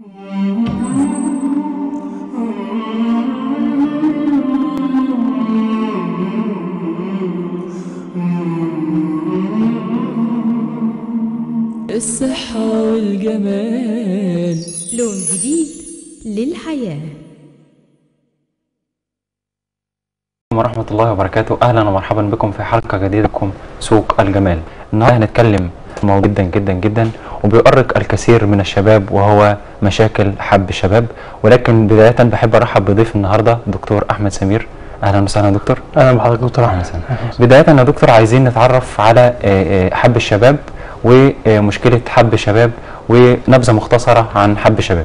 الصحة والجمال لون جديد للحياة ورحمة الله وبركاته أهلا ومرحبا بكم في حلقة جديدة لكم سوق الجمال النهاردة هنتكلم في موضوع جدا جدا جدا وبيؤرق الكثير من الشباب وهو مشاكل حب الشباب ولكن بداية بحب أرحب بضيف النهاردة دكتور أحمد سمير أهلا وسهلا يا دكتور اهلا بحضرتك دكتور أهلا احمد وسهلا بداية يا دكتور عايزين نتعرف على آه، آه، حب الشباب ومشكلة حب الشباب ونبذة مختصرة عن حب الشباب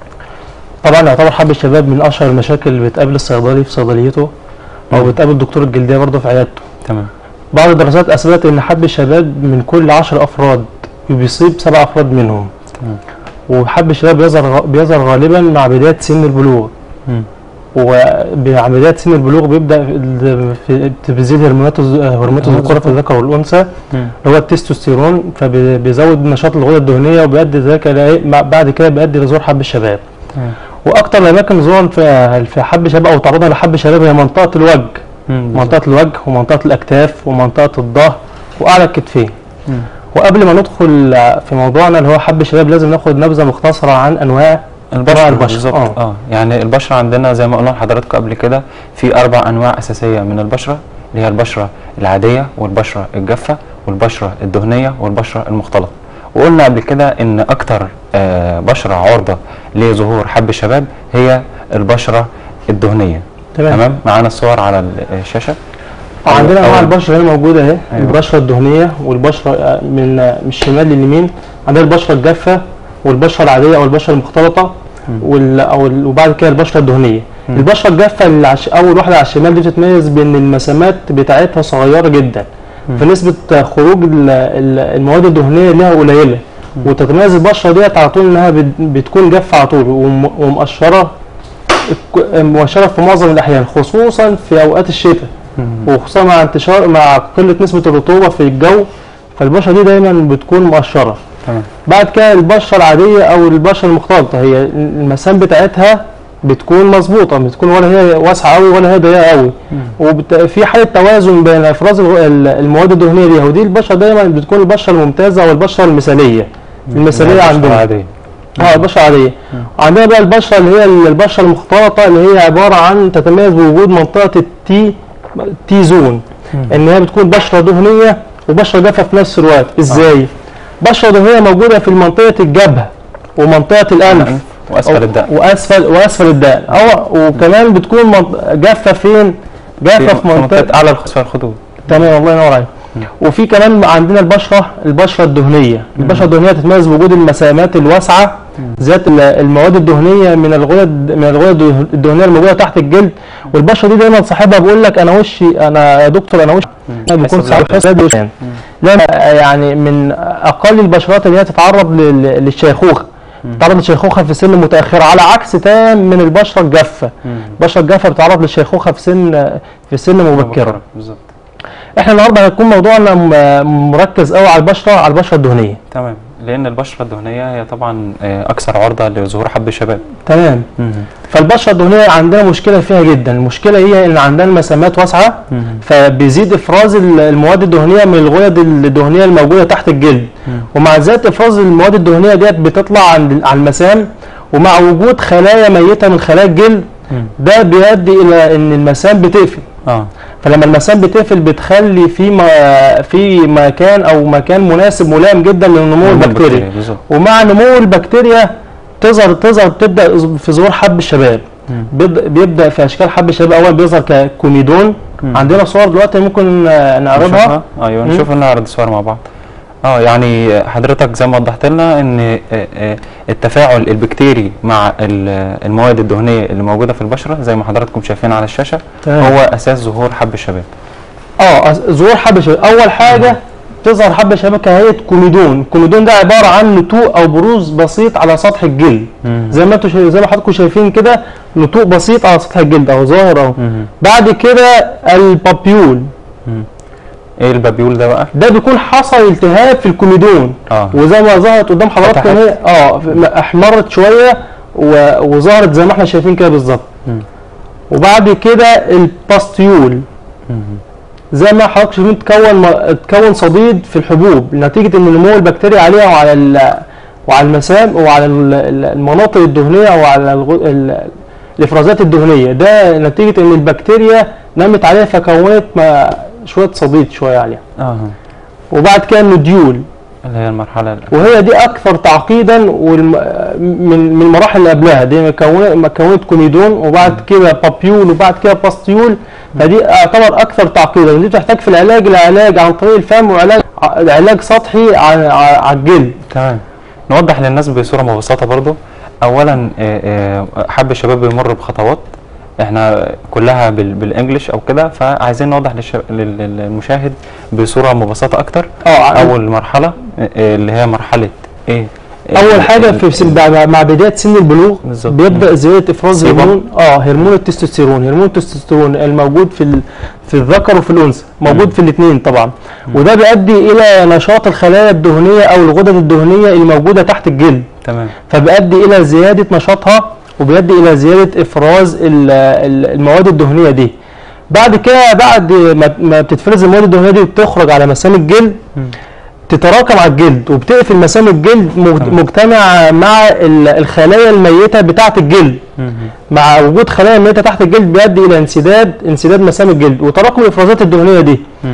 طبعا يعتبر حب الشباب من اشهر المشاكل اللي بتقابل الصيدلي في صيدليته او مم. بتقابل دكتور الجلديه برضه في عيادته تمام بعض الدراسات اثبتت ان حب الشباب من كل 10 افراد بيصيب سبع افراد منهم تمام وحب الشباب بيظهر بيظهر غالبا مع بدايه سن البلوغ مم. ومع بدايه سن البلوغ بيبدا ال- في- بتزيد هرمونات الز- هرمونات الذكوره في الذكر والانثى مم. اللي هو التستوستيرون فبيزود نشاط الغده الدهنيه وبيؤدي ذلك الى إيه؟ مع- بعد كده بيؤدي لظهور حب الشباب تمام واكتر الاماكن ظهورا في في حب الشباب او تعرضها لحب الشباب هي منطقه الوجه مم. منطقه الوجه ومنطقه الاكتاف ومنطقه الظهر واعلى الكتفين مم. وقبل ما ندخل في موضوعنا اللي هو حب الشباب لازم ناخد نبذه مختصره عن انواع البشرة البشرة، بالظبط آه. اه يعني البشرة عندنا زي ما قلنا لحضراتكم قبل كده في أربع أنواع أساسية من البشرة اللي هي البشرة العادية والبشرة الجافة والبشرة الدهنية والبشرة المختلطة وقلنا قبل كده إن أكتر آه بشرة عرضة لظهور حب الشباب هي البشرة الدهنية تمام, تمام معانا الصور على الشاشة عندنا انواع أول- البشره هنا موجوده اهي أيوة. البشره الدهنيه والبشره آه، من آه، من الشمال لليمين عندنا البشره الجافه والبشره العاديه او البشره المختلطه وال او ال- وبعد كده البشره الدهنيه مم. البشره الجافه اللي عش... اول واحده على الشمال دي بتتميز بان المسامات بتاعتها صغيره جدا مم. فنسبه خروج ال- ال- المواد الدهنيه لها قليله وتتميز البشره ديت على طول انها بت- بتكون جافه على طول وم- ومقشره الك- مؤشره في معظم الاحيان خصوصا في اوقات الشتاء مم. وخصوصا مع انتشار مع قله نسبه الرطوبه في الجو فالبشره دي دايما بتكون مقشره تمام بعد كده البشره العاديه او البشره المختلطه هي المسام بتاعتها بتكون مظبوطه بتكون ولا هي واسعه قوي ولا هي ضيقه قوي وفي حاله توازن بين افراز الغ- ال- المواد الدهنيه دي ودي البشره دايما بتكون البشره الممتازه والبشره المثاليه المثاليه البشرة عندنا العادية اه البشره العاديه عندنا بقى البشره اللي هي البشره المختلطه اللي هي عباره عن تتميز بوجود منطقه التي تي زون ان هي بتكون بشره دهنيه وبشره جافه في نفس الوقت ازاي بشره دهنيه موجوده في منطقه الجبهه ومنطقه الانف وأسفل الدقن واسفل واسفل الدقن او وكمان بتكون منط- جافه فين جافه في منطقه أعلى الخصفة الخدود تمام الله ينور عليك وفي كمان عندنا البشره البشره الدهنيه البشره الدهنيه تتميز بوجود المسامات الواسعه ذات ال- المواد الدهنيه من الغدد من الغدد الدهنيه الموجوده تحت الجلد والبشره دي دايما صاحبها بيقول لك انا وشي انا يا دكتور انا وشي أنا بيكون حس صعب بالوحدة. حس وشي لا يعني من اقل البشرات اللي هي تتعرض لل- للشيخوخه تتعرض للشيخوخه في سن متاخره على عكس تام من البشره الجافه البشره الجافه بتتعرض للشيخوخه في سن في سن مبكره بالظبط احنا النهارده هيكون موضوعنا م- مركز قوي على البشره على البشره الدهنيه تمام لان البشره الدهنيه هي طبعا آه، اكثر عرضه لظهور حب الشباب تمام فالبشره الدهنيه عندنا مشكله فيها جدا المشكله هي ان عندنا مسامات واسعه فبيزيد افراز ال- المواد الدهنيه من الغدد الدهنيه الموجوده تحت الجلد ومع ذات افراز المواد الدهنيه ديت بتطلع عند على المسام ومع وجود خلايا ميته من خلايا الجلد ده بيؤدي الى ان المسام بتقفل اه فلما المسام بتقفل بتخلي في ما في مكان او مكان مناسب ملائم جدا لنمو البكتيريا بالظبط ومع نمو البكتيريا تظهر تظهر تبدا في ظهور حب الشباب بيبدا بيبدا في اشكال حب الشباب اول بيظهر ككوميدون عندنا صور دلوقتي ممكن آه، نعرضها نشوفها؟ ايوه مم. نشوف نعرض الصور مع بعض اه يعني حضرتك زي ما وضحت لنا ان آه، آه، التفاعل البكتيري مع ال- المواد الدهنيه اللي موجوده في البشره زي ما حضراتكم شايفين على الشاشه تمام. هو اساس ظهور حب الشباب اه أس- ظهور حب الشباب اول حاجه تظهر حب الشباب كهيئه كوميدون الكوميدون ده عباره عن نتوء او بروز بسيط على سطح الجلد مم. زي ما انتوا شايفين زي ما حضراتكم شايفين كده نتوء بسيط على سطح الجلد اهو ظاهر اهو مم. بعد كده البابيول مم. ايه البابيول ده بقى ده بيكون حصل التهاب في الكوميدون اه وزي ما ظهرت قدام حضراتكم فتحت. هي اه احمرت شويه و- وظهرت زي ما احنا شايفين كده بالظبط مم. وبعد كده الباستيول مم. زي ما حضرتك شايفين تكون تكون صديد في الحبوب نتيجه ان نمو البكتيريا عليها وعلى ال- وعلى المسام وعلى ال- ال- المناطق الدهنيه وعلى الغ- ال- الافرازات الدهنيه ده نتيجه ان البكتيريا نمت عليها فكونت ما- شويه صديد شويه عليها اه وبعد كده النوديول اللي هي المرحله ال- وهي دي اكثر تعقيدا والم... من من المراحل اللي قبلها دي مكونه مكونه كوميدون وبعد كده بابيول وبعد كده باستيول فدي اعتبر اكثر تعقيدا دي بتحتاج في العلاج العلاج عن طريق الفم وعلاج ع- علاج سطحي على على الجلد تمام نوضح للناس بصوره مبسطه برضو اولا آه، آه، حب الشباب بيمر بخطوات احنا كلها بال- بالانجلش او كده فعايزين نوضح للش- لل- للمشاهد بصوره مبسطه اكتر اه اول مرحله آه، آه، اللي هي مرحله ايه اول حاجه في سن مع- مع بدايه سن البلوغ بالظبط. بيبدا زياده افراز سيبم. هرمون اه هرمون التستوستيرون هرمون التستوستيرون الموجود في ال... في الذكر وفي الانثى موجود في الاثنين طبعا وده بيؤدي الى نشاط الخلايا الدهنيه او الغدد الدهنيه الموجوده تحت الجلد تمام فبيؤدي الى زياده نشاطها وبيؤدي الى زياده افراز ال- ال- المواد الدهنيه دي بعد كده بعد ما ما بتتفرز المواد الدهنيه دي بتخرج على مسام الجلد مم. تتراكم على الجلد وبتقفل مسام الجلد مج- تمام. مجتمعه مع ال- الخلايا الميته بتاعه الجلد مم. مع وجود خلايا ميته تحت الجلد بيؤدي الى انسداد انسداد مسام الجلد وتراكم الافرازات الدهنيه دي مم.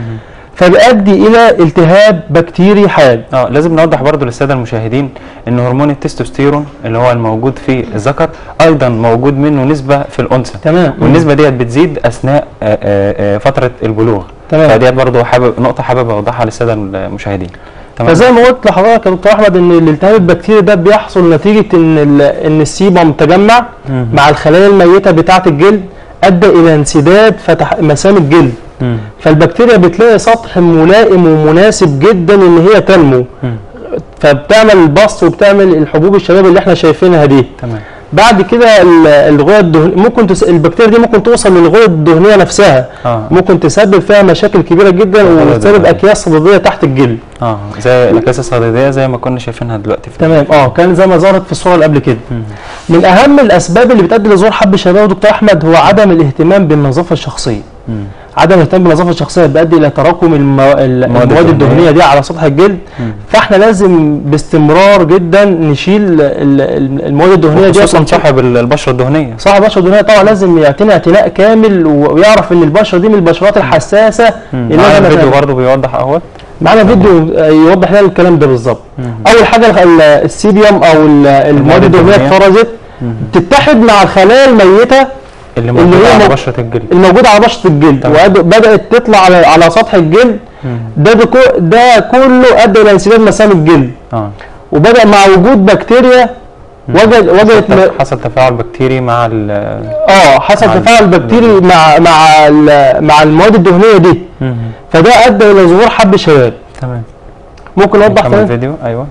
فبيؤدي الى التهاب بكتيري حاد اه لازم نوضح برضو للساده المشاهدين ان هرمون التستوستيرون اللي هو الموجود في الذكر ايضا موجود منه نسبه في الانثى تمام والنسبه ديت بتزيد اثناء آه، آه، آه، فتره البلوغ تمام فديت برضو حابب نقطه حابب اوضحها للساده المشاهدين تمام فزي ما قلت لحضرتك يا دكتور احمد ان الالتهاب البكتيري ده بيحصل نتيجه ان ال- ان السيبم تجمع مم. مع الخلايا الميته بتاعه الجلد ادى الى انسداد فتح مسام الجلد مم. فالبكتيريا بتلاقي سطح ملائم ومناسب جدا ان هي تنمو مم. فبتعمل البسط وبتعمل الحبوب الشباب اللي احنا شايفينها دي تمام بعد كده ال- الغدد الدهنيه ممكن تس... البكتيريا دي ممكن توصل للغدد الدهنيه نفسها اه ممكن تسبب فيها مشاكل كبيره جدا الغدد وتسبب الدهنية. اكياس صديديه تحت الجلد اه زي الاكياس الصديديه زي ما كنا شايفينها دلوقتي في تمام اه كان زي ما ظهرت في الصوره اللي قبل كده مم. من اهم الاسباب اللي بتؤدي لظهور حب الشباب دكتور احمد هو عدم الاهتمام بالنظافه الشخصيه مم. عدم الاهتمام بالنظافه الشخصيه بيؤدي الى تراكم المو... ال- المواد المواد الدهنية. الدهنيه دي على سطح الجلد مم. فاحنا لازم باستمرار جدا نشيل ال- ال- المواد الدهنيه دي خصوصا صاحب ال- البشره الدهنيه صاحب البشره الدهنيه طبعا لازم يعتني اعتناء كامل ويعرف ان البشره دي من البشرات الحساسه اللي معانا لازم الفيديو نتابعها. برضه بيوضح اهوت معانا فيديو آه، يوضح لنا الكلام ده بالظبط اول حاجه ال- السيبيوم او ال- المواد الدهنيه الدهنية. اتفرزت تتحد مع الخلايا الميته اللي اللي موجود هي على مو- بشره الجلد الموجوده على بشره الجلد تمام. وبدات تطلع على على سطح الجلد مم. ده بكو- ده كله ادى الى انسداد مسام الجلد اه وبدا مع وجود بكتيريا وجد وجدت م- حصل تفاعل بكتيري مع ال اه حصل مع تفاعل بكتيري مع مع ال- مع المواد الدهنيه دي فده ادى الى ظهور حب شباب تمام ممكن نوضح نكمل تاني الفيديو ايوه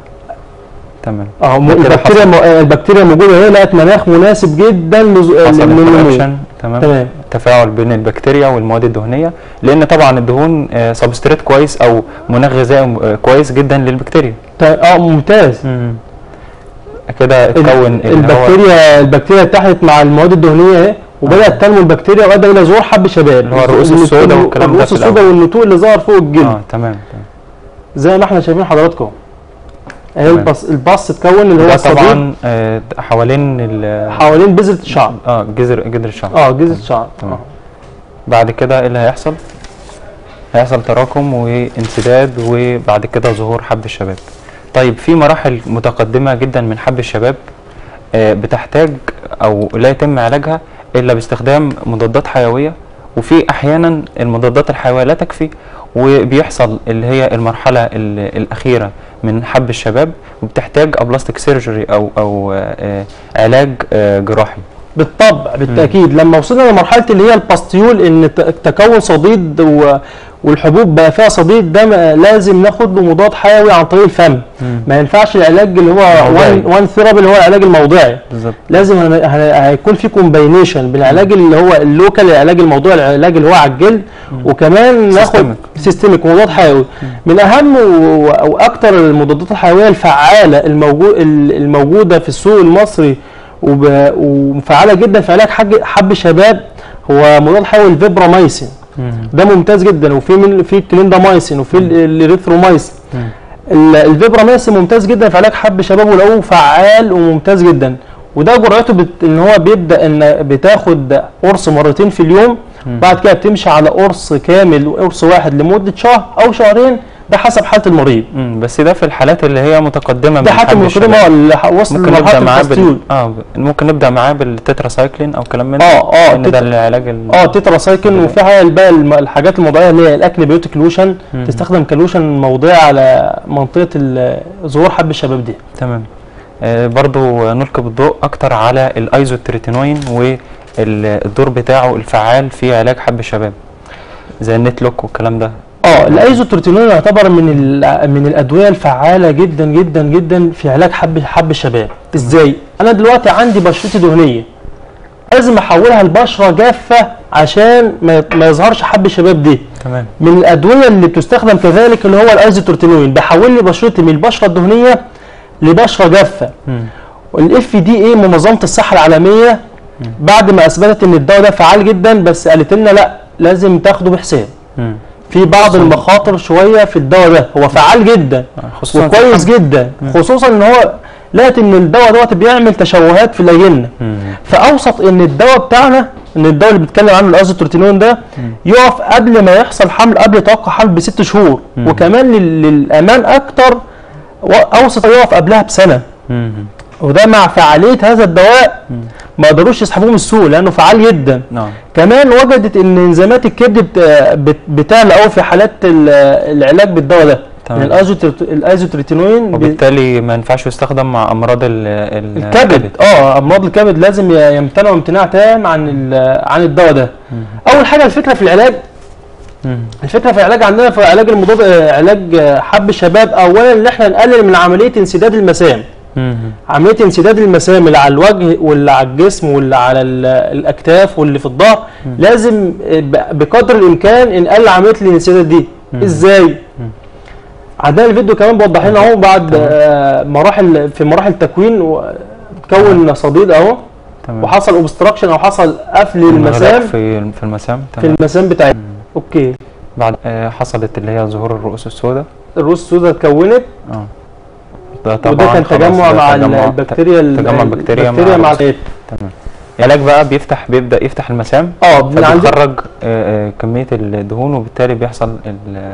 تمام اه م- ده كده البكتيريا م- البكتيريا موجوده هنا لقت مناخ مناسب جدا لز- حصل للنمو interaction، تمام تمام تفاعل بين البكتيريا والمواد الدهنيه لان طبعا الدهون سبستريت كويس او مناخ غذائي آه، كويس جدا للبكتيريا تا- اه ممتاز كده ال- اتكون اللي هو البكتيريا البكتيريا اتحدت مع المواد الدهنيه اهي وبدات تنمو البكتيريا وادى الى ظهور حب شباب اللي هو الرؤوس النتوء- السوداء والكلام ده الرؤوس في السوداء الأول. والنتوء اللي ظهر فوق الجلد اه تمام تمام. زي ما احنا شايفين حضراتكم اهي تمام. البص البص اتكون اللي هو ده الصديد طبعا آه، حوالين ال- حوالين بذره الشعر اه جذر جذر الشعر اه جذر الشعر تمام. آه. بعد كده ايه اللي هيحصل هيحصل تراكم وانسداد وبعد كده ظهور حب الشباب طيب في مراحل متقدمة جدا من حب الشباب آه، بتحتاج او لا يتم علاجها الا باستخدام مضادات حيوية وفي احيانا المضادات الحيوية لا تكفي وبيحصل اللي هي المرحلة ال- الاخيرة من حب الشباب وبتحتاج ابلاستيك سيرجري او او آه، آه، علاج آه، جراحي بالطبع بالتاكيد لما وصلنا لمرحله اللي هي الباستيول ان ت- تكون صديد و والحبوب بقى فيها صديد ده ما- لازم ناخد له مضاد حيوي عن طريق الفم ما ينفعش العلاج اللي هو موضعي. وان وان ثيرابي اللي هو العلاج الموضعي بالظبط لازم هن- هن- هيكون في كومباينيشن بين العلاج اللي هو اللوكال العلاج الموضوعي العلاج اللي هو على الجلد وكمان ناخد Systemic. سيستميك مضاد حيوي من اهم و- او اكتر المضادات الحيويه الفعاله الموجود الموجوده في السوق المصري وب- وفعاله جدا في علاج حج- حب الشباب هو مضاد حيوي الفيبرامايسين ده ممتاز جدا وفي من في الكليندامايسين وفي ال- الاريثرومايسين ال- الفيبرامايسين ممتاز جدا في علاج حب الشباب ولقوه فعال وممتاز جدا وده جرعته بت... ان هو بيبدا ان بتاخد قرص مرتين في اليوم بعد كده بتمشي على قرص كامل قرص واحد لمده شهر او شهرين ده حسب حاله المريض مم. بس ده في الحالات اللي هي متقدمه ده من حتى حب من الشباب. اه اللي ح- وصل ممكن نبدا لمرحله معاه الباستيول بال... اه ب- ممكن نبدا معاه بالتتراسايكلين او كلام من اه اه ان ده تترا- العلاج ال... اه تترا سايكل وفي حاجه بقى الم- الحاجات الموضعيه اللي هي الاكل بيوتيك لوشن مم. تستخدم كلوشن موضعي على منطقه ال- ظهور حب الشباب دي تمام آه برضو نلقي بالضوء اكتر على الايزوتريتينوين والدور بتاعه الفعال في علاج حب الشباب زي النت لوك والكلام ده اه الايزوتروتينول يعتبر من ال- من الادويه الفعاله جدا جدا جدا في علاج حب حب الشباب ازاي انا دلوقتي عندي بشرتي دهنيه لازم احولها لبشره جافه عشان ما يط- ما يظهرش حب الشباب دي تمام من الادويه اللي بتستخدم كذلك اللي هو الايزوتروتينول بحول لي بشرتي من البشره الدهنيه لبشره جافه مم. والاف دي اي منظمه الصحه العالميه بعد ما اثبتت ان الدواء ده فعال جدا بس قالت لنا لا لازم تاخده بحساب مم. في بعض المخاطر شويه في الدواء ده هو فعال جدا آه، خصوصا في وكويس الحب. جدا خصوصا ان هو لقت ان الدواء دوت بيعمل تشوهات في الاجنه مم. فاوصت ان الدواء بتاعنا ان الدواء اللي بيتكلم عنه الازوتروتينون ده يقف قبل ما يحصل حمل قبل توقع حمل بست شهور وكمان لل- للامان اكتر و- اوصت يقف قبلها بسنه مم. وده مع فعاليه هذا الدواء ما قدروش يسحبوه من السوق لانه فعال جدا نعم كمان وجدت ان انزيمات الكبد بت- بت- بتعلى قوي في حالات ال- العلاج بالدواء ده تمام. يعني الأيزوتريت- الايزوتريتينوين بي- وبالتالي ما ينفعش يستخدم مع امراض ال... ال- الكبد اه امراض الكبد لازم ي- يمتنعوا امتناع تام عن ال- عن الدواء ده اول حاجه الفكره في العلاج مم. الفكره في العلاج عندنا في علاج المضاد آه، علاج آه، حب الشباب اولا ان احنا نقلل من عمليه انسداد المسام مم. عمليه انسداد المسام اللي على الوجه واللي على الجسم واللي على ال- الاكتاف واللي في الظهر لازم ب- بقدر الامكان نقلل عمليه الانسداد دي ازاي عندنا الفيديو كمان بوضح لنا اهو بعد آه، مراحل في مراحل تكوين و- تكون صديد اهو تمام وحصل اوبستراكشن او حصل قفل انغلاق المسام في في المسام في تمام المسام بتاعتنا اوكي بعد آه حصلت اللي هي ظهور الرؤوس السوداء الروس السوداء اتكونت اه ده طبعا وده كان خلاص تجمع ده مع تجمع- البكتيريا ال- تجمع بكتيريا البكتيريا مع الرؤوس. الغيط تمام العلاج بقى بيفتح بيبدا يفتح المسام اه من عند فبيخرج آه، آه، كميه الدهون وبالتالي بيحصل ال-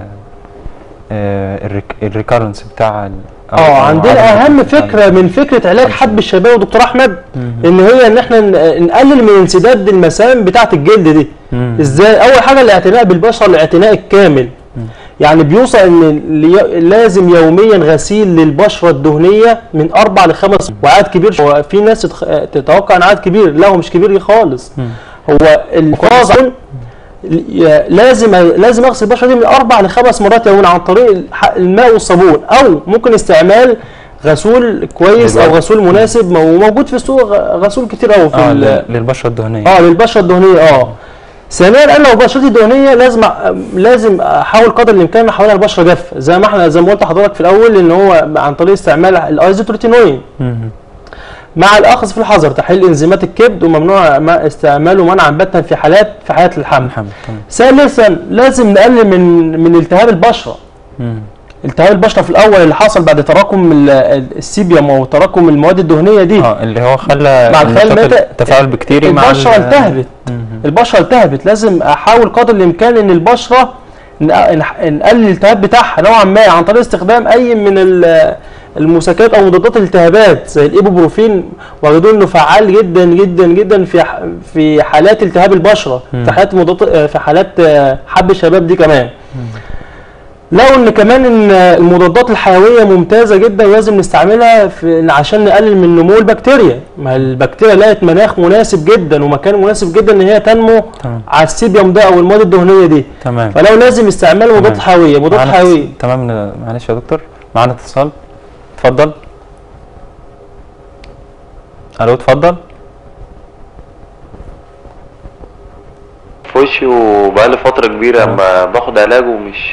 آه، الريك- الريكارنس بتاع ال- أو- اه أو عندنا عدم اهم بتاع ال- فكره من فكره علاج حب الشباب ودكتور احمد ان هي ان احنا ن- نقلل من انسداد المسام بتاعه الجلد دي مم. ازاي اول حاجه الاعتناء بالبشره الاعتناء الكامل يعني بيوصل ان لي- لازم يوميا غسيل للبشره الدهنيه من اربع لخمس وعدد كبير هو في ناس تتخ- تتوقع ان عدد كبير لا هو مش كبير خالص هو الحفاظ عن ي- لازم لازم اغسل البشره دي من اربع لخمس مرات يوميا عن طريق الح- الماء والصابون او ممكن استعمال غسول كويس او دلوقتي. غسول مناسب وموجود في السوق غ- غسول كتير قوي في اه ال- لل- للبشره الدهنيه اه للبشره الدهنيه اه ثانيا انا لو بشرتي دهنيه لازم أ- لازم احاول قدر الامكان احولها لبشره جافه زي ما احنا زي ما قلت لحضرتك في الاول ان هو عن طريق استعمال الايزوتروتينوين مم. مع الاخذ في الحذر تحليل انزيمات الكبد وممنوع ما- استعماله منعا باتا في حالات في حالات الحمل محمد تمام ثالثا لازم نقلل من من التهاب البشره مم. التهاب البشره في الاول اللي حصل بعد تراكم ال- ال- السيبيوم او تراكم المواد الدهنيه دي اه اللي هو خلى مع الخيال النشاط متى- التفاعل بكتيري مع البشره ال- التهبت مم. البشره التهبت لازم احاول قدر الامكان ان البشره ن- نح- نقلل الالتهاب بتاعها نوعا ما عن طريق استخدام اي من ال- المسكنات او مضادات الالتهابات زي الايبوبروفين وجدوا انه فعال جدا جدا جدا في ح- في حالات التهاب البشره في حالات مضادات في حالات آه، حب الشباب دي كمان لقوا ان كمان ان المضادات الحيويه ممتازه جدا ولازم نستعملها في عشان نقلل من نمو البكتيريا ما البكتيريا لقت مناخ مناسب جدا ومكان مناسب جدا ان هي تنمو تمام. على السيبيوم ده او المواد الدهنيه دي تمام فلو لازم استعمال مضادات تمام. حيويه مضادات معانا حيويه اتص- تمام ن- معلش يا دكتور معانا اتصال اتفضل الو اتفضل في وشي وبقالي فترة كبيرة اما باخد علاج ومش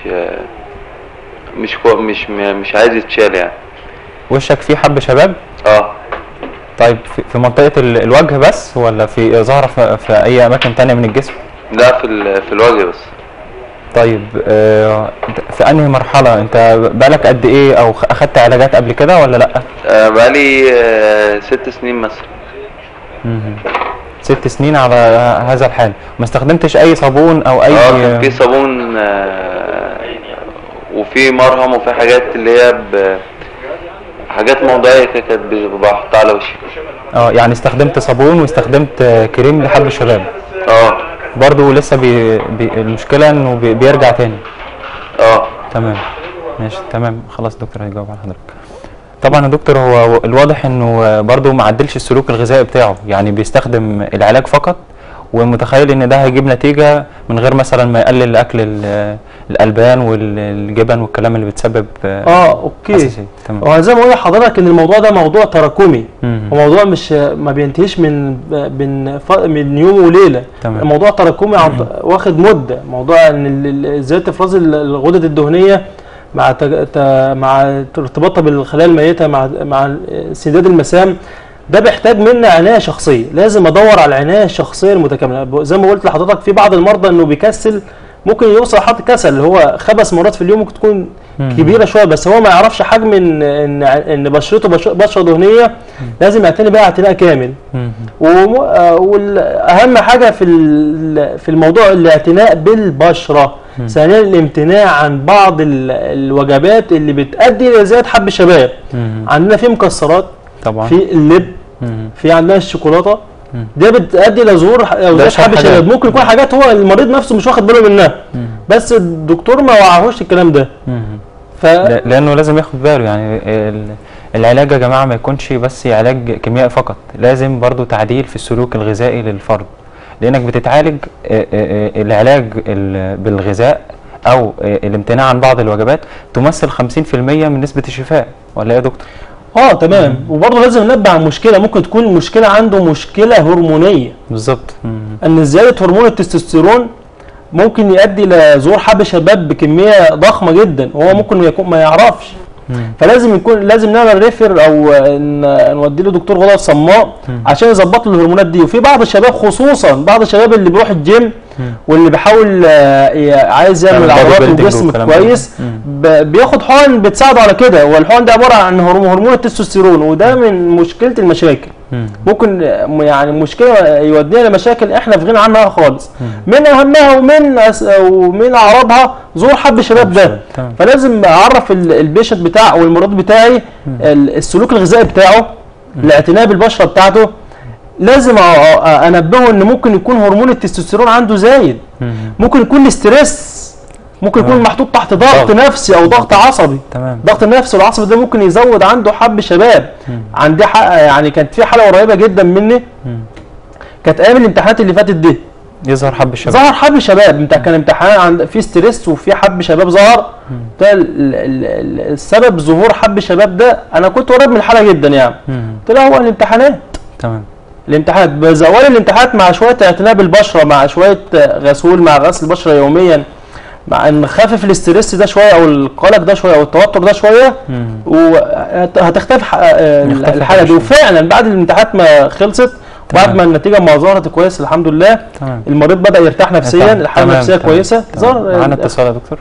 مش كو مش مش عايز يتشال يعني وشك فيه حب شباب اه طيب في, في منطقه ال- الوجه بس ولا في ظاهره في, في اي اماكن تانية من الجسم لا في ال- في الوجه بس طيب آه في انهي مرحله انت بقالك قد ايه او خ- اخدت علاجات قبل كده ولا لا آه بقالي آه ست سنين مثلا مهم. ست سنين على هذا الحال ما استخدمتش اي صابون او اي اه كان في صابون آه وفي مرهم وفي حاجات اللي هي ب حاجات موضعية كده كانت ب- بحطها على وشي اه يعني استخدمت صابون واستخدمت آه، كريم لحب الشباب اه برضو لسه بي بي المشكله انه بي بيرجع تاني اه تمام ماشي تمام خلاص دكتور هيجاوب على حضرتك طبعا يا دكتور هو الواضح انه برضو ما عدلش السلوك الغذائي بتاعه يعني بيستخدم العلاج فقط ومتخيل ان ده هيجيب نتيجه من غير مثلا ما يقلل اكل ال- الالبان والجبن والكلام اللي بتسبب اه اوكي حساسيه تمام هو زي ما بقول لحضرتك ان الموضوع ده موضوع تراكمي مم. وموضوع مش ما بينتهيش من من ف- من يوم وليله تمام. الموضوع تراكمي عن واخد مده موضوع ان ال- ال- زياده افراز ال- الغدد الدهنيه مع تج- ت- مع ارتباطها بالخلايا الميته مع مع سداد المسام ده بيحتاج منا عنايه شخصيه لازم ادور على العنايه الشخصيه المتكامله ب- زي ما قلت لحضرتك في بعض المرضى انه بيكسل ممكن يوصل لحد كسل اللي هو خمس مرات في اليوم ممكن تكون كبيره شويه بس هو ما يعرفش حجم ان ان ان بشرته بش- بشره دهنيه لازم يعتني بيها اعتناء كامل مم. وم- آه، والاهم حاجه في ال- في الموضوع الاعتناء بالبشره ثانيا الامتناع عن بعض ال- الوجبات اللي بتؤدي الى زياده حب الشباب مم. عندنا في مكسرات طبعا في اللب مم. في عندنا الشوكولاته مم. دي بتؤدي الى ظهور ح- أو زياده أشهر حب حاجات. الشباب ممكن يكون حاجات هو المريض نفسه مش واخد باله منها مم. بس الدكتور ما وعاهوش الكلام ده مم. ف لا- لانه لازم ياخد باله يعني ال- العلاج يا جماعه ما يكونش بس علاج كيميائي فقط لازم برضو تعديل في السلوك الغذائي للفرد لانك بتتعالج آه، آه، آه، العلاج ال- بالغذاء او آه، الامتناع عن بعض الوجبات تمثل 50% من نسبه الشفاء ولا ايه يا دكتور اه تمام وبرضه لازم ننبه عن مشكله ممكن تكون المشكله عنده مشكله هرمونيه بالظبط مم. ان زياده هرمون التستوستيرون ممكن يؤدي لظهور حب شباب بكميه ضخمه جدا وهو ممكن يكون ما يعرفش مم. فلازم يكون لازم نعمل ريفر او ن- نودي له دكتور غدد صماء عشان يظبط له الهرمونات دي وفي بعض الشباب خصوصا بعض الشباب اللي بيروح الجيم واللي بيحاول آه، ي- عايز يعمل يعمل عضلات body building وجسم والكلام ده. كويس مم. ب- بياخد حقن بتساعده على كده والحقن ده عباره عن هرمون هرمون التستوستيرون وده من مشكله المشاكل مم. ممكن م- يعني مشكله يودينا لمشاكل احنا في غنى عنها خالص من اهمها ومن أس- ومن اعراضها ظهور حب الشباب ده تمام. فلازم اعرف ال- البيشنت بتاع او المريض بتاعي ال- السلوك الغذائي بتاعه الاعتناء بالبشره بتاعته لازم أ- أ- انبهه ان ممكن يكون هرمون التستوستيرون عنده زايد مم. ممكن يكون الاسترس ممكن يكون تمام. محطوط تحت ضغط ضغط. نفسي او ضغط عصبي تمام الضغط النفسي والعصبي ده ممكن يزود عنده حب شباب عندي حق يعني كانت في حاله قريبه جدا مني مم. كانت ايام الامتحانات اللي فاتت دي يظهر حب الشباب ظهر حب شباب انت كان امتحان عند في ستريس وفي حب شباب ظهر ده ال- ال- ال- السبب ظهور حب شباب ده انا كنت قريب من الحاله جدا يعني مم. قلت له هو الامتحانات تمام الامتحانات بزوال الامتحانات مع شويه اعتناء بالبشره مع شويه غسول مع غسل البشره يوميا مع ان نخفف الاسترس ده شويه او القلق ده شويه او التوتر ده شويه مم. وهتختفي ح- آه، يختفي الحاله دي حب وفعلا بعد الامتحانات ما خلصت وبعد تمام. ما النتيجه ما ظهرت كويس الحمد لله تمام المريض بدا يرتاح نفسيا تمام. الحاله تمام. النفسيه تمام. كويسه تمام. ظهر معانا اتصال يا دكتور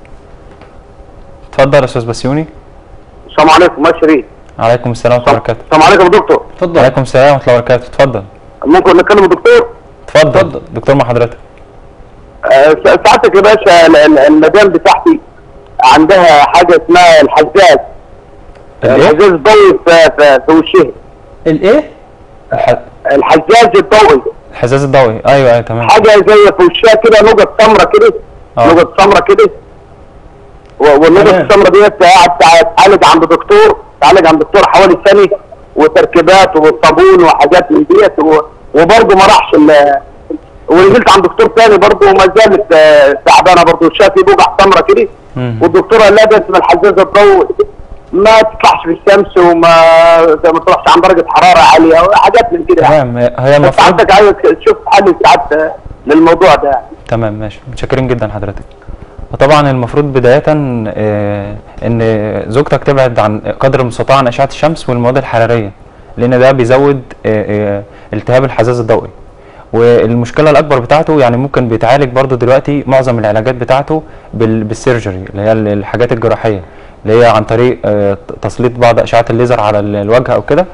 اتفضل يا استاذ بسيوني السلام عليكم مشري عليكم السلام ورحمه الله وبركاته السلام عليكم يا دكتور اتفضل عليكم السلام ورحمه الله وبركاته اتفضل ممكن نتكلم الدكتور اتفضل دكتور مع حضرتك آه، سعادتك يا باشا ال- ال- المدام بتاعتي عندها حاجه اسمها الحزاز الايه الحزاز الضوئي في, في, في وشها الايه الح- الحزاز الضوئي الحزاز الضوئي ايوه ايوه تمام حاجه زي في وشها كده نقط سمراء كده آه. نقط سمراء كده و- والنقطه تمام. السمراء ديت قاعد تعالج عند دكتور تعالج عند دكتور حوالي سنه وتركيبات وصابون وحاجات من ديت و- وبرضه ما راحش ال- ونزلت عند دكتور تاني برضه وما زالت آه، تعبانه برضه شافي بوجع سمرة كده مم. والدكتور قال لها ده اسمها الحزازه الضوء ما تطلعش في الشمس وما ما تروحش عن درجه حراره عاليه وحاجات من كده يعني. تمام هي بس المفروض عندك عايز تشوف حل ساعات آه، للموضوع ده يعني. تمام ماشي متشكرين جدا حضرتك وطبعا المفروض بداية آه، ان زوجتك تبعد عن قدر المستطاع عن اشعة الشمس والمواد الحرارية لان ده بيزود آه، آه، التهاب الحزاز الضوئي والمشكلة الأكبر بتاعته يعني ممكن بيتعالج برضو دلوقتي معظم العلاجات بتاعته بال- بالسيرجري اللي هي ال- الحاجات الجراحية اللي هي عن طريق آه، تسليط بعض أشعة الليزر على ال- الوجه أو كده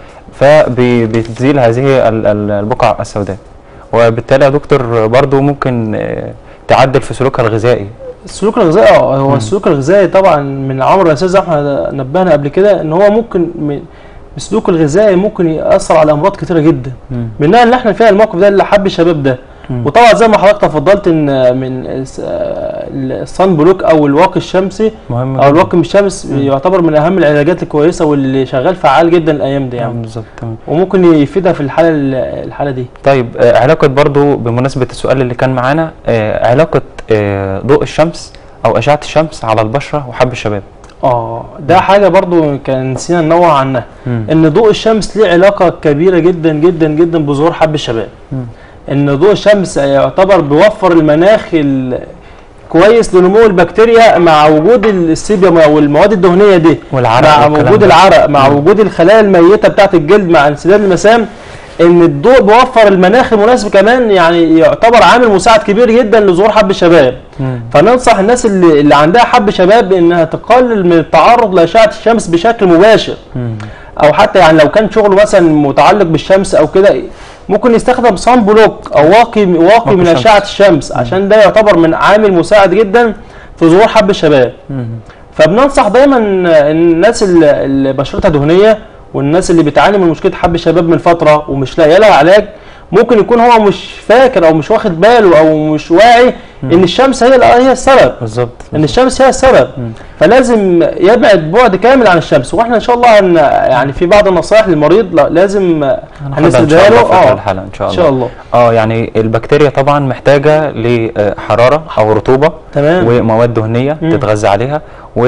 فبتزيل هذه ال- ال- البقع السوداء وبالتالي يا دكتور برضو ممكن آه، تعدل في سلوكها الغذائي السلوك الغذائي اه هو السلوك الغذائي طبعا من العمر الاساسي زي ما احنا نبهنا قبل كده ان هو ممكن من السلوك الغذائي ممكن ياثر على امراض كتيره جدا منها اللي احنا فيها الموقف ده اللي حب الشباب ده وطبعا زي ما حضرتك تفضلت ان من الس- آه، الصن بلوك او الواقي الشمسي مهم او جدا. الواقي من الشمس يعتبر من اهم العلاجات الكويسه واللي شغال فعال جدا الايام دي آه، يعني بالظبط تمام وممكن يفيدها في الحاله الحاله دي طيب آه، علاقة برضو بمناسبة السؤال اللي كان معانا آه، علاقة آه، ضوء الشمس أو أشعة الشمس على البشرة وحب الشباب اه ده حاجه برضو كان نسينا ننوه عنها مم. ان ضوء الشمس ليه علاقه كبيره جدا جدا جدا بظهور حب الشباب مم. ان ضوء الشمس يعتبر بيوفر المناخ ال- كويس لنمو البكتيريا مع وجود السيبيوم او المواد الدهنيه دي والعرق مع والكلام وجود ده. العرق مع وجود الخلايا الميته بتاعه الجلد مع انسداد المسام ان الضوء بيوفر المناخ المناسب كمان يعني يعتبر عامل مساعد كبير جدا لظهور حب الشباب مم. فننصح الناس اللي, اللي عندها حب شباب انها تقلل من التعرض لاشعه الشمس بشكل مباشر مم. او حتى يعني لو كان شغله مثلا متعلق بالشمس او كده ممكن يستخدم صن بلوك او واقي واقي من الشمس. اشعه الشمس عشان ده يعتبر من عامل مساعد جدا في ظهور حب الشباب مم. فبننصح دايما الناس اللي اللي بشرتها دهنيه والناس اللي بتعاني من مشكله حب الشباب من فتره ومش لاقيه لها علاج ممكن يكون هو مش فاكر او مش واخد باله او مش واعي ان الشمس هي هي السبب بالظبط ان الشمس هي السبب فلازم يبعد بعد كامل عن الشمس واحنا ان شاء الله هن يعني في بعض النصائح للمريض لا لازم هناخدها إن هنسردها شاء له الله في آخر اه الحلقة إن شاء ان الله شاء الله اه يعني البكتيريا طبعا محتاجة لحرارة أو رطوبة تمام. ومواد دهنية مم. تتغذى عليها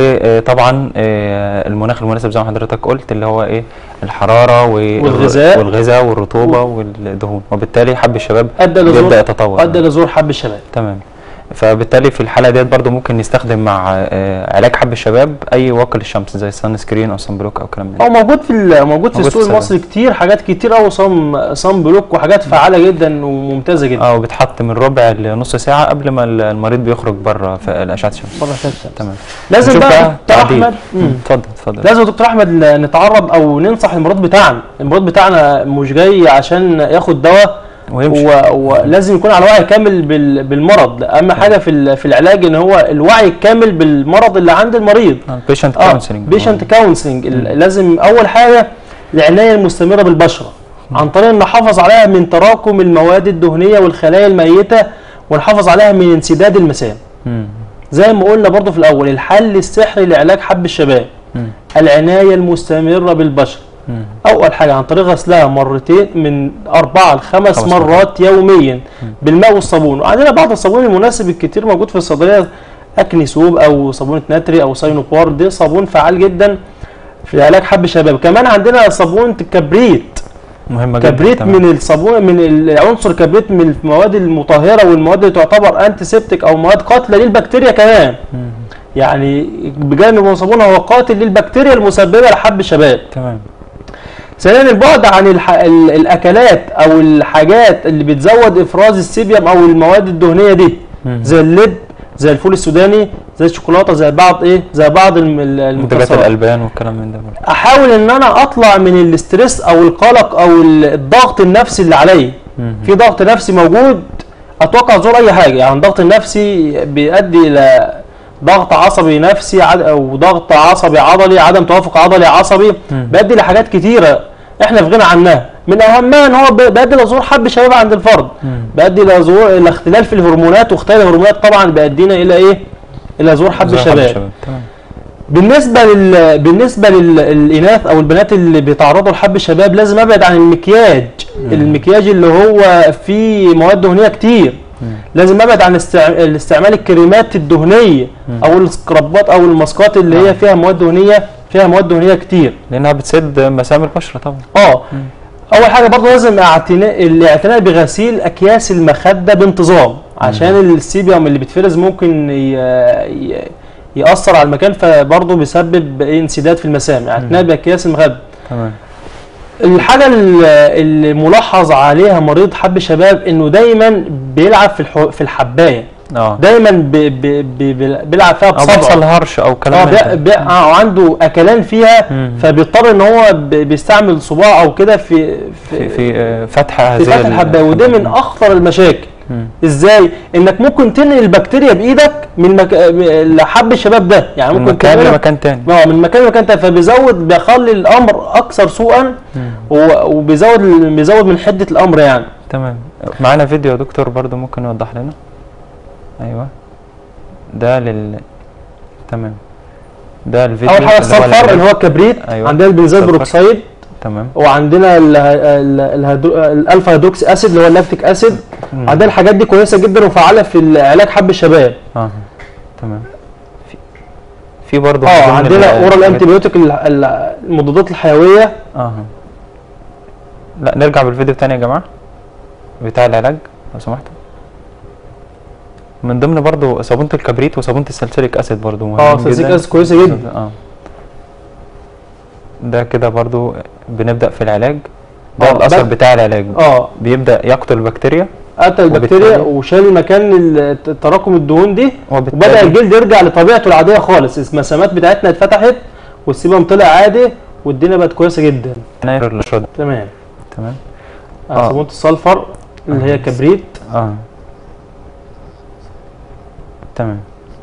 وطبعا آه، المناخ المناسب زي ما حضرتك قلت اللي هو ايه الحرارة و- والغذاء. والغذاء والرطوبة والدهون وبالتالي حب الشباب ادى لظهور بيبدأ يتطور ادى لظهور حب الشباب تمام فبالتالي في الحالة ديت برضو ممكن نستخدم مع آه، علاج حب الشباب أي واقي للشمس زي السان سكرين أو سان بلوك أو كلام من ده هو موجود في ال- موجود في موجود السوق في المصري كتير حاجات كتير قوي صن صن بلوك وحاجات فعاله جدا وممتازه جدا اه وبتحط من ربع لنص ساعة قبل ما المريض بيخرج بره في أشعة الشمس بره الشمس تمام لازم نشوف بقى دكتور تعديل. احمد مم، مم. اتفضل اتفضل لازم يا دكتور احمد ن- نتعرض او ننصح المريض بتاعنا المريض بتاعنا مش جاي عشان ياخد دواء ويمشي. و- ولازم يكون على وعي كامل بال- بالمرض اهم حاجه في ال- في العلاج ان هو الوعي الكامل بالمرض اللي عند المريض بيشنت اه كونسلنج بيشنت كونسلنج لازم اول حاجه العنايه المستمره بالبشره عن طريق ان نحافظ عليها من تراكم المواد الدهنيه والخلايا الميته ونحافظ عليها من انسداد المسام زي ما قلنا برضو في الاول الحل السحري لعلاج حب الشباب العنايه المستمره بالبشره اول حاجه عن طريق غسلها مرتين من اربعه لخمس خمس مرات يوميا بالماء والصابون وعندنا بعض الصابون المناسب الكتير موجود في الصيدليه اكني سوب او صابونه ناتري او ساينوبار ده صابون فعال جدا في علاج حب الشباب كمان عندنا صابونه الكبريت مهمة جدا كبريت تمام. من الصابون من العنصر كبريت من المواد المطهره والمواد اللي تعتبر انتي سيبتيك او مواد قاتله للبكتيريا كمان يعني بجانب هو صابون هو قاتل للبكتيريا المسببه لحب الشباب تمام ثانيا البعد عن الح... ال- الاكلات او الحاجات اللي بتزود افراز السيبيوم او المواد الدهنيه دي زي اللب زي الفول السوداني زي الشوكولاته زي بعض ايه زي بعض الم- ال- منتجات المكسرات الألبان والكلام من ده برضه. احاول ان انا اطلع من الاسترس او القلق او ال- الضغط النفسي اللي عليا في ضغط نفسي موجود اتوقع زور اي حاجه يعني الضغط النفسي بيؤدي الى ضغط عصبي نفسي عد- او ضغط عصبي عضلي عدم توافق عضلي عصبي بيؤدي لحاجات كتيره احنا في غنى عنها من اهمها ان هو بي- بيؤدي لظهور حب شباب عند الفرد بيؤدي الى ظهور الى اختلال في الهرمونات واختلال الهرمونات طبعا بيؤدينا الى ايه الى ظهور حب زي الشباب تمام بالنسبه لل... بالنسبه للاناث او البنات اللي بيتعرضوا لحب الشباب لازم ابعد عن المكياج المكياج اللي هو فيه مواد دهنيه كتير لازم ابعد عن استع... استعمال الكريمات الدهنيه او السكرابات او الماسكات اللي هي فيها مواد دهنيه فيها مواد دهنيه كتير لانها بتسد مسام البشره طبعا اه اول حاجه برضه لازم اعتناء الاعتناء بغسيل اكياس المخده بانتظام عشان السيبيوم اللي بيتفرز ممكن ي... ي... ياثر على المكان فبرضه بيسبب إيه انسداد في المسام اعتناء باكياس المخده تمام الحاجه ال- اللي ملاحظ عليها مريض حب شباب انه دايما بيلعب في الح... في الحبايه اه دايما ب... ب... ب... بيلعب فيها او بيحصل بصبعه هرش او اه كلام من بي... ده. بي... آه عنده اكلان فيها مم. فبيضطر ان هو ب... بيستعمل صباع او كده في في في آه، فتح هذه في فتح ال- الحبايه وده من اخطر المشاكل مم. ازاي انك ممكن تنقل البكتيريا بايدك من مك... لحب الشباب ده يعني من ممكن مكان تعملها- لمكان تاني اه من مكان لمكان تاني فبيزود بيخلي الامر اكثر سوءا و- وبيزود بيزود من حده الامر يعني تمام معانا فيديو يا دكتور برضو ممكن يوضح لنا ايوه ده لل تمام ده الفيديو اول حاجه اللي هو الصفر العلاج. اللي هو الكبريت أيوة. عندنا البنزين صفر. بروكسيد تمام وعندنا ال- ال- الهيدرو- الالفا هيدروكسي اسيد اللي هو اللاكتيك اسيد مم. عندنا الحاجات دي كويسه جدا وفعاله في علاج حب الشباب اه تمام في في برضو اه من ضمن عندنا ال- اورال الحاجات- انتي بيوتيك ال- ال- المضادات الحيويه اه لا نرجع بالفيديو تاني يا جماعه بتاع العلاج لو سمحتوا من ضمن برضو صابونه الكبريت وصابونه السلسليك اسيد برضو مهمين اه سلسليك جداً. اسيد كويسه جدا اه ده كده برضو بنبدا في العلاج ده آه، الاثر بد- بتاع العلاج اه بيبدا يقتل البكتيريا قتل البكتيريا وبالتالي- وشال مكان ال- تراكم الدهون دي وبالتالي- وبدا الجلد يرجع لطبيعته العاديه خالص المسامات بتاعتنا اتفتحت والسيبم طلع عادي والدنيا بقت كويسه جدا يناير الشد تمام تمام آه. آه. صابونه السلفر اللي هي كبريت اه تمام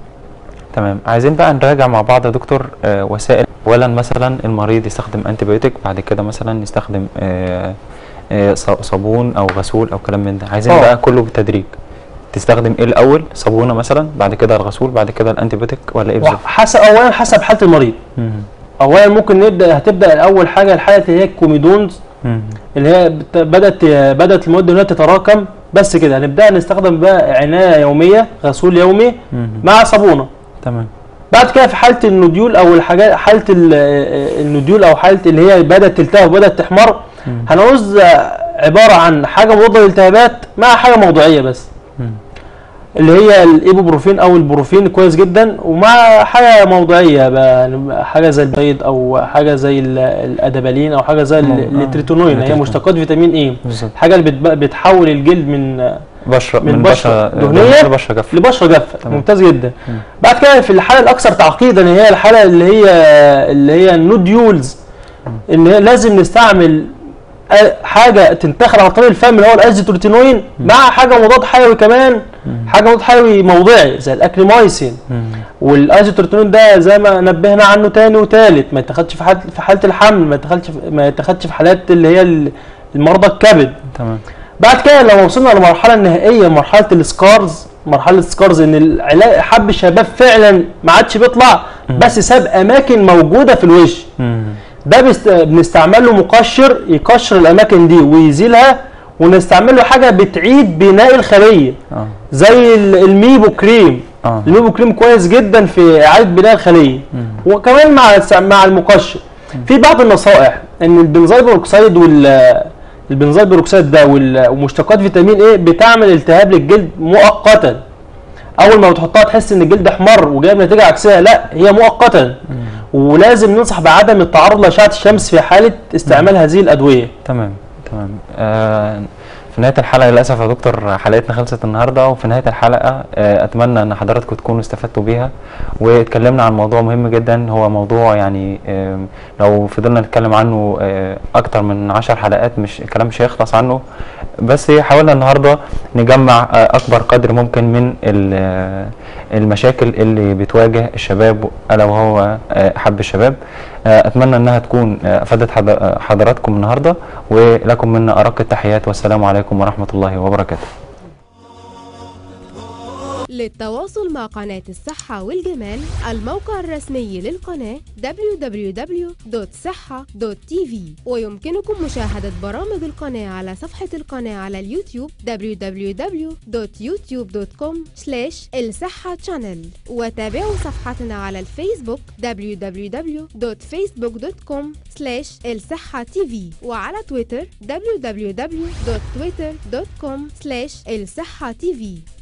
تمام عايزين بقى نراجع مع بعض يا دكتور آه وسائل اولا مثلا المريض يستخدم انتي بيوتيك بعد كده مثلا يستخدم آه آه ص- صابون او غسول او كلام من ده عايزين آه. بقى كله بالتدريج تستخدم ايه الاول صابونه مثلا بعد كده الغسول بعد كده الانتي بيوتيك ولا ايه بالظبط حسب اولا حسب حاله المريض مم. اولا ممكن نبدا هتبدا الاول حاجه الحاله اللي هي الكوميدونز مم. اللي هي بت- بدات بدات المده انها تتراكم بس كده هنبدا نستخدم بقى عنايه يوميه غسول يومي مم. مع صابونه تمام بعد كده في حاله النوديول او الحاجات حاله ال- النوديول او حاله اللي هي بدات تلتهب وبدات تحمر هنعوز عباره عن حاجه مضاده للالتهابات مع حاجه موضوعيه بس مم. اللي هي الايبوبروفين او البروفين كويس جدا ومع حاجه موضوعيه بقى يعني حاجه زي البيض او حاجه زي ال- الادابالين او حاجه زي ال- آه، التريتونوين هي التريتونين. مشتقات فيتامين اي بالظبط الحاجه اللي بتب- بتحول الجلد من بشره من من بشرة بشره دهنية لبشره جافه لبشره جافه تمام. ممتاز جدا مم. بعد كده في الحاله الاكثر تعقيدا هي الحاله اللي هي اللي هي النوديولز ان هي لازم نستعمل أ- حاجه تنتخب عن طريق الفم اللي هو الازيتروتينوين مع حاجه مضاد حيوي كمان حاجه مضاد حيوي موضعي زي الاكريمايسين مم. والازيتروتينوين ده زي ما نبهنا عنه تاني وتالت ما يتاخدش في حاله في حاله الحمل ما يتاخدش في- ما يتاخدش في حالات اللي هي ال- المرضى الكبد تمام بعد كده لو وصلنا للمرحله النهائيه مرحله السكارز مرحله السكارز ان العلاج حب الشباب فعلا ما عادش بيطلع بس ساب اماكن موجوده في الوش مم. ده بيست... بنستعمل له مقشر يقشر الاماكن دي ويزيلها ونستعمل له حاجه بتعيد بناء الخليه اه زي ال- الميبو كريم اه الميبو كريم كويس جدا في اعاده بناء الخليه وكمان مع الس- مع المقشر في بعض النصائح ان البنزيل بروكسيد وال البنزيل بروكسيد ده وال- ومشتقات فيتامين ايه بتعمل التهاب للجلد مؤقتا اول ما بتحطها تحس ان الجلد احمر وجايب نتيجه عكسيه لا هي مؤقتا ولازم ننصح بعدم التعرض لاشعه الشمس في حاله استعمال هذه الادويه تمام تمام آه في نهايه الحلقه للاسف يا دكتور حلقتنا خلصت النهارده وفي نهايه الحلقه آه اتمنى ان حضراتكم تكونوا استفدتوا بيها واتكلمنا عن موضوع مهم جدا هو موضوع يعني آه لو فضلنا نتكلم عنه آه اكتر من عشر حلقات مش الكلام مش هيخلص عنه بس حاولنا النهارده نجمع آه اكبر قدر ممكن من ال- آه، المشاكل اللي بتواجه الشباب الا وهو آه، حب الشباب آه، اتمنى انها تكون آه، افادت حض- آه، حضراتكم النهارده ولكم منا ارق التحيات والسلام عليكم ورحمه الله وبركاته للتواصل مع قناة الصحة والجمال الموقع الرسمي للقناة www.صحة.tv ويمكنكم مشاهدة برامج القناة على صفحة القناة على اليوتيوب www.youtube.com الصحة channel وتابعوا صفحتنا على الفيسبوك www.facebook.com الصحة tv وعلى تويتر www.twitter.com الصحة tv